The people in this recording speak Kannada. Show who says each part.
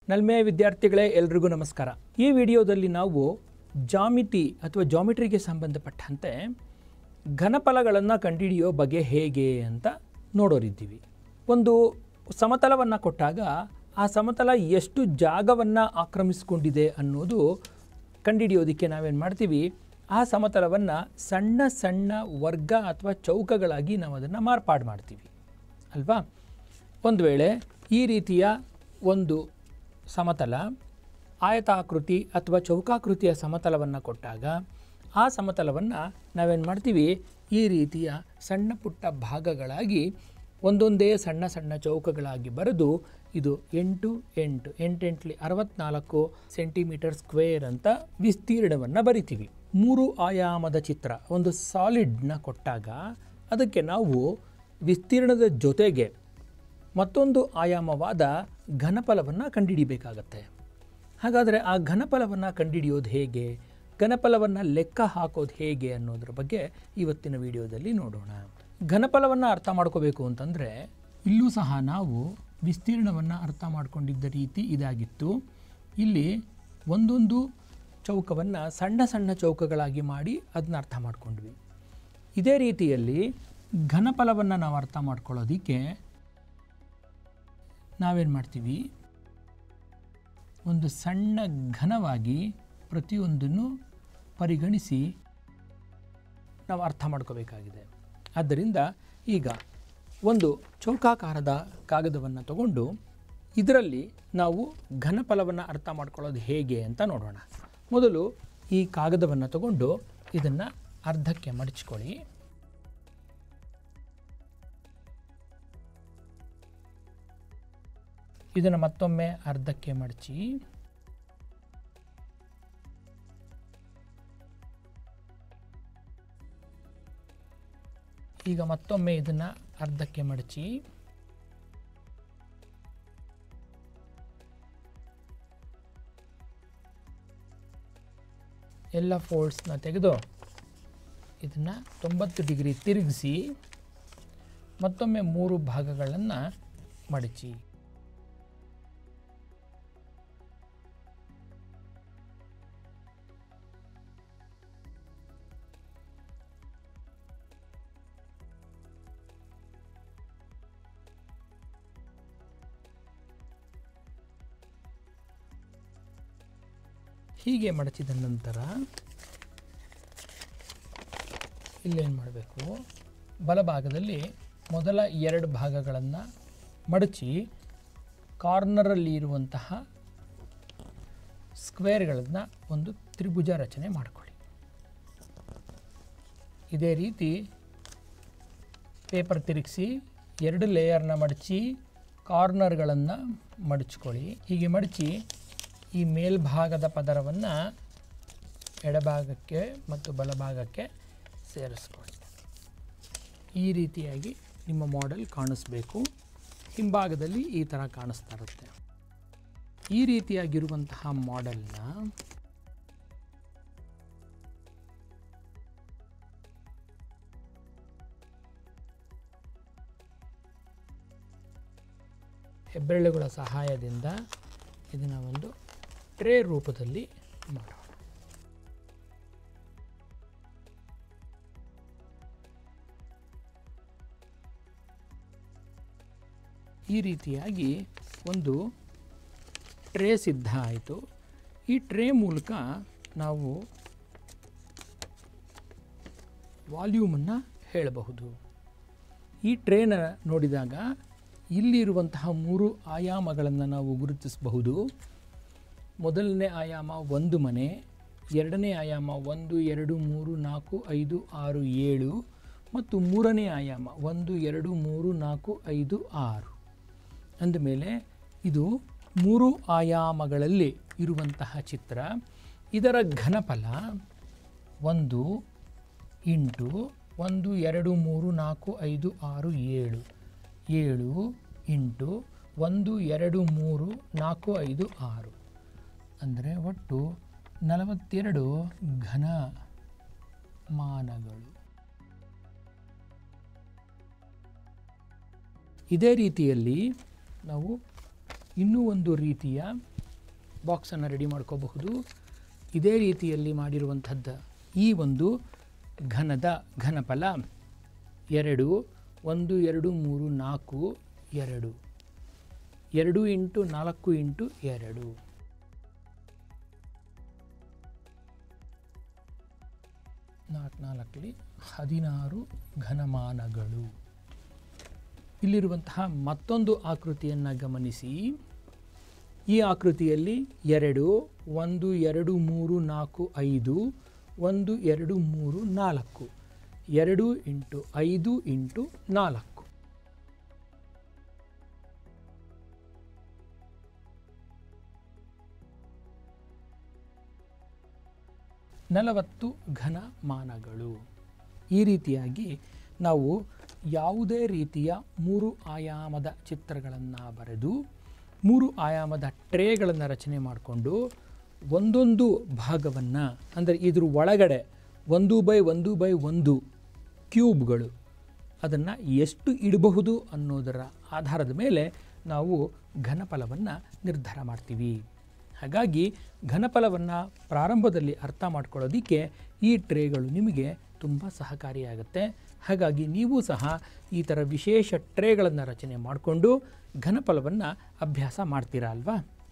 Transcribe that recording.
Speaker 1: ನಲ್ಮೆಯ ವಿದ್ಯಾರ್ಥಿಗಳೇ ಎಲ್ರಿಗೂ ನಮಸ್ಕಾರ ಈ ವಿಡಿಯೋದಲ್ಲಿ ನಾವು ಜಾಮಿತಿ ಅಥವಾ ಜಾಮಿಟ್ರಿಗೆ ಸಂಬಂಧಪಟ್ಟಂತೆ ಘನಫಲಗಳನ್ನು ಕಂಡುಹಿಡಿಯೋ ಬಗೆ ಹೇಗೆ ಅಂತ ನೋಡೋರಿದ್ದೀವಿ ಒಂದು ಸಮತಲವನ್ನು ಕೊಟ್ಟಾಗ ಆ ಸಮತಲ ಎಷ್ಟು ಜಾಗವನ್ನು ಆಕ್ರಮಿಸಿಕೊಂಡಿದೆ ಅನ್ನೋದು ಕಂಡುಹಿಡಿಯೋದಕ್ಕೆ ನಾವೇನು ಮಾಡ್ತೀವಿ ಆ ಸಮತಲವನ್ನು ಸಣ್ಣ ಸಣ್ಣ ವರ್ಗ ಅಥವಾ ಚೌಕಗಳಾಗಿ ನಾವು ಅದನ್ನು ಮಾರ್ಪಾಡು ಮಾಡ್ತೀವಿ ಅಲ್ವಾ ಒಂದು ವೇಳೆ ಈ ರೀತಿಯ ಒಂದು ಸಮತಲ ಆಯತಾಕೃತಿ ಅಥವಾ ಚೌಕಾಕೃತಿಯ ಸಮತಲವನ್ನು ಕೊಟ್ಟಾಗ ಆ ಸಮತಲವನ್ನು ನಾವೇನು ಮಾಡ್ತೀವಿ ಈ ರೀತಿಯ ಸಣ್ಣ ಪುಟ್ಟ ಭಾಗಗಳಾಗಿ ಒಂದೊಂದೇ ಸಣ್ಣ ಸಣ್ಣ ಚೌಕಗಳಾಗಿ ಬರೆದು ಇದು ಎಂಟು ಎಂಟು ಎಂಟೆಂಟ್ಲಿ ಅರವತ್ನಾಲ್ಕು ಸೆಂಟಿಮೀಟರ್ ಸ್ಕ್ವೇರ್ ಅಂತ ವಿಸ್ತೀರ್ಣವನ್ನು ಬರಿತೀವಿ ಮೂರು ಆಯಾಮದ ಚಿತ್ರ ಒಂದು ಸಾಲಿಡ್ನ ಕೊಟ್ಟಾಗ ಅದಕ್ಕೆ ನಾವು ವಿಸ್ತೀರ್ಣದ ಜೊತೆಗೆ ಮತ್ತೊಂದು ಆಯಾಮವಾದ ಘನಫಲವನ್ನು ಕಂಡುಹಿಡಿಬೇಕಾಗತ್ತೆ ಹಾಗಾದರೆ ಆ ಘನಫಲವನ್ನು ಕಂಡುಹಿಡಿಯೋದು ಹೇಗೆ ಘನಫಲವನ್ನು ಲೆಕ್ಕ ಹಾಕೋದು ಹೇಗೆ ಅನ್ನೋದ್ರ ಬಗ್ಗೆ ಇವತ್ತಿನ ವಿಡಿಯೋದಲ್ಲಿ ನೋಡೋಣ ಘನಫಲವನ್ನು ಅರ್ಥ ಮಾಡ್ಕೋಬೇಕು ಅಂತಂದರೆ ಇಲ್ಲೂ ಸಹ ನಾವು ವಿಸ್ತೀರ್ಣವನ್ನು ಅರ್ಥ ಮಾಡ್ಕೊಂಡಿದ್ದ ರೀತಿ ಇದಾಗಿತ್ತು ಇಲ್ಲಿ ಒಂದೊಂದು ಚೌಕವನ್ನು ಸಣ್ಣ ಸಣ್ಣ ಚೌಕಗಳಾಗಿ ಮಾಡಿ ಅದನ್ನ ಅರ್ಥ ಮಾಡ್ಕೊಂಡ್ವಿ ಇದೇ ರೀತಿಯಲ್ಲಿ ಘನಫಲವನ್ನು ನಾವು ಅರ್ಥ ಮಾಡ್ಕೊಳ್ಳೋದಕ್ಕೆ ನಾವೇನು ಮಾಡ್ತೀವಿ ಒಂದು ಸಣ್ಣ ಘನವಾಗಿ ಪ್ರತಿಯೊಂದನ್ನು ಪರಿಗಣಿಸಿ ನಾವು ಅರ್ಥ ಮಾಡ್ಕೋಬೇಕಾಗಿದೆ ಆದ್ದರಿಂದ ಈಗ ಒಂದು ಚೌಕಾಕಾರದ ಕಾಗದವನ್ನು ತಗೊಂಡು ಇದರಲ್ಲಿ ನಾವು ಘನಫಲವನ್ನು ಅರ್ಥ ಮಾಡ್ಕೊಳ್ಳೋದು ಹೇಗೆ ಅಂತ ನೋಡೋಣ ಮೊದಲು ಈ ಕಾಗದವನ್ನು ತಗೊಂಡು ಇದನ್ನು ಅರ್ಧಕ್ಕೆ ಮಡಚ್ಕೊಳ್ಳಿ ಇದನ್ನು ಮತ್ತೊಮ್ಮೆ ಅರ್ಧಕ್ಕೆ ಮಡಚಿ ಈಗ ಮತ್ತೊಮ್ಮೆ ಇದನ್ನು ಅರ್ಧಕ್ಕೆ ಮಡಚಿ ಎಲ್ಲ ಫೋಲ್ಡ್ಸ್ನ ತೆಗೆದು ಇದನ್ನು ತೊಂಬತ್ತು ಡಿಗ್ರಿ ತಿರುಗಿಸಿ ಮತ್ತೊಮ್ಮೆ ಮೂರು ಭಾಗಗಳನ್ನು ಮಡಚಿ ಹೀಗೆ ಮಡಚಿದ ನಂತರ ಇಲ್ಲೇನು ಮಾಡಬೇಕು ಬಲಭಾಗದಲ್ಲಿ ಮೊದಲ ಎರಡು ಭಾಗಗಳನ್ನು ಮಡಚಿ ಕಾರ್ನರಲ್ಲಿ ಇರುವಂತಹ ಸ್ಕ್ವೇರ್ಗಳನ್ನು ಒಂದು ತ್ರಿಭುಜ ರಚನೆ ಮಾಡಿಕೊಳ್ಳಿ ಇದೇ ರೀತಿ ಪೇಪರ್ ತಿರುಗಿಸಿ ಎರಡು ಲೇಯರ್ನ ಮಡಚಿ ಕಾರ್ನರ್ಗಳನ್ನು ಮಡಚ್ಕೊಳ್ಳಿ ಹೀಗೆ ಮಡಚಿ ಈ ಮೇಲ್ಭಾಗದ ಪದರವನ್ನು ಎಡಭಾಗಕ್ಕೆ ಮತ್ತು ಬಲಭಾಗಕ್ಕೆ ಸೇರಿಸ್ಕೊಳ್ಳಿ ಈ ರೀತಿಯಾಗಿ ನಿಮ್ಮ ಮಾಡೆಲ್ ಕಾಣಿಸ್ಬೇಕು ಹಿಂಭಾಗದಲ್ಲಿ ಈ ಥರ ಕಾಣಿಸ್ತಾ ಇರುತ್ತೆ ಈ ರೀತಿಯಾಗಿರುವಂತಹ ಮಾಡೆಲ್ನ ಹೆಬ್ಬೆರಳುಗಳ ಸಹಾಯದಿಂದ ಇದನ್ನು ಒಂದು ಟ್ರೇ ರೂಪದಲ್ಲಿ ಮಾಡೋಣ ಈ ರೀತಿಯಾಗಿ ಒಂದು ಟ್ರೇ ಸಿದ್ಧ ಆಯಿತು ಈ ಟ್ರೇ ಮೂಲಕ ನಾವು ವಾಲ್ಯೂಮನ್ನು ಹೇಳಬಹುದು ಈ ಟ್ರೇನ ನೋಡಿದಾಗ ಇಲ್ಲಿರುವಂತಹ ಮೂರು ಆಯಾಮಗಳನ್ನು ನಾವು ಗುರುತಿಸಬಹುದು ಮೊದಲನೇ ಆಯಾಮ ಒಂದು ಮನೆ ಎರಡನೇ ಆಯಾಮ ಒಂದು ಎರಡು ಮೂರು ನಾಲ್ಕು ಐದು ಆರು ಏಳು ಮತ್ತು ಮೂರನೇ ಆಯಾಮ ಒಂದು ಎರಡು ಮೂರು ನಾಲ್ಕು ಐದು ಆರು ಅಂದಮೇಲೆ ಇದು ಮೂರು ಆಯಾಮಗಳಲ್ಲಿ ಇರುವಂತಹ ಚಿತ್ರ ಇದರ ಘನಫಲ ಒಂದು ಇಂಟು ಒಂದು ಎರಡು ಮೂರು ನಾಲ್ಕು ಐದು ಆರು ಏಳು ಏಳು ಇಂಟು ಒಂದು ಎರಡು ಮೂರು ನಾಲ್ಕು ಐದು ಆರು ಅಂದರೆ ಒಟ್ಟು ನಲವತ್ತೆರಡು ಘನ ಮಾನಗಳು ಇದೇ ರೀತಿಯಲ್ಲಿ ನಾವು ಇನ್ನೂ ಒಂದು ರೀತಿಯ ಬಾಕ್ಸನ್ನು ರೆಡಿ ಮಾಡ್ಕೋಬಹುದು ಇದೇ ರೀತಿಯಲ್ಲಿ ಮಾಡಿರುವಂಥದ್ದು ಈ ಒಂದು ಘನದ ಘನಫಲ ಎರಡು ಒಂದು ಎರಡು ಮೂರು ನಾಲ್ಕು ಎರಡು ಎರಡು ಇಂಟು ನಾಲ್ಕು ಇಂಟು ಎರಡು ನಾಲ್ಕು ನಾಲ್ಕಲಿ ಹದಿನಾರು ಘನಮಾನಗಳು ಇಲ್ಲಿರುವಂತಹ ಮತ್ತೊಂದು ಆಕೃತಿಯನ್ನು ಗಮನಿಸಿ ಈ ಆಕೃತಿಯಲ್ಲಿ ಎರಡು ಒಂದು ಎರಡು ಮೂರು ನಾಲ್ಕು ಐದು ಒಂದು ಎರಡು ಮೂರು ನಾಲ್ಕು ಎರಡು ಇಂಟು ಐದು ಇಂಟು ನಾಲ್ಕು ನಲವತ್ತು ಘನಮಾನಗಳು ಈ ರೀತಿಯಾಗಿ ನಾವು ಯಾವುದೇ ರೀತಿಯ ಮೂರು ಆಯಾಮದ ಚಿತ್ರಗಳನ್ನು ಬರೆದು ಮೂರು ಆಯಾಮದ ಟ್ರೇಗಳನ್ನು ರಚನೆ ಮಾಡಿಕೊಂಡು ಒಂದೊಂದು ಭಾಗವನ್ನು ಅಂದರೆ ಇದ್ರ ಒಳಗಡೆ ಒಂದು ಬೈ ಒಂದು ಬೈ ಒಂದು ಕ್ಯೂಬ್ಗಳು ಅದನ್ನು ಎಷ್ಟು ಇಡಬಹುದು ಅನ್ನೋದರ ಆಧಾರದ ಮೇಲೆ ನಾವು ಘನಫಲವನ್ನು ನಿರ್ಧಾರ ಮಾಡ್ತೀವಿ ಹಾಗಾಗಿ ಘನಫಲವನ್ನು ಪ್ರಾರಂಭದಲ್ಲಿ ಅರ್ಥ ಮಾಡ್ಕೊಳ್ಳೋದಕ್ಕೆ ಈ ಟ್ರೇಗಳು ನಿಮಗೆ ತುಂಬ ಸಹಕಾರಿಯಾಗುತ್ತೆ ಹಾಗಾಗಿ ನೀವು ಸಹ ಈ ಥರ ವಿಶೇಷ ಟ್ರೇಗಳನ್ನು ರಚನೆ ಮಾಡಿಕೊಂಡು ಘನಫಲವನ್ನು ಅಭ್ಯಾಸ ಮಾಡ್ತೀರಾ ಅಲ್ವಾ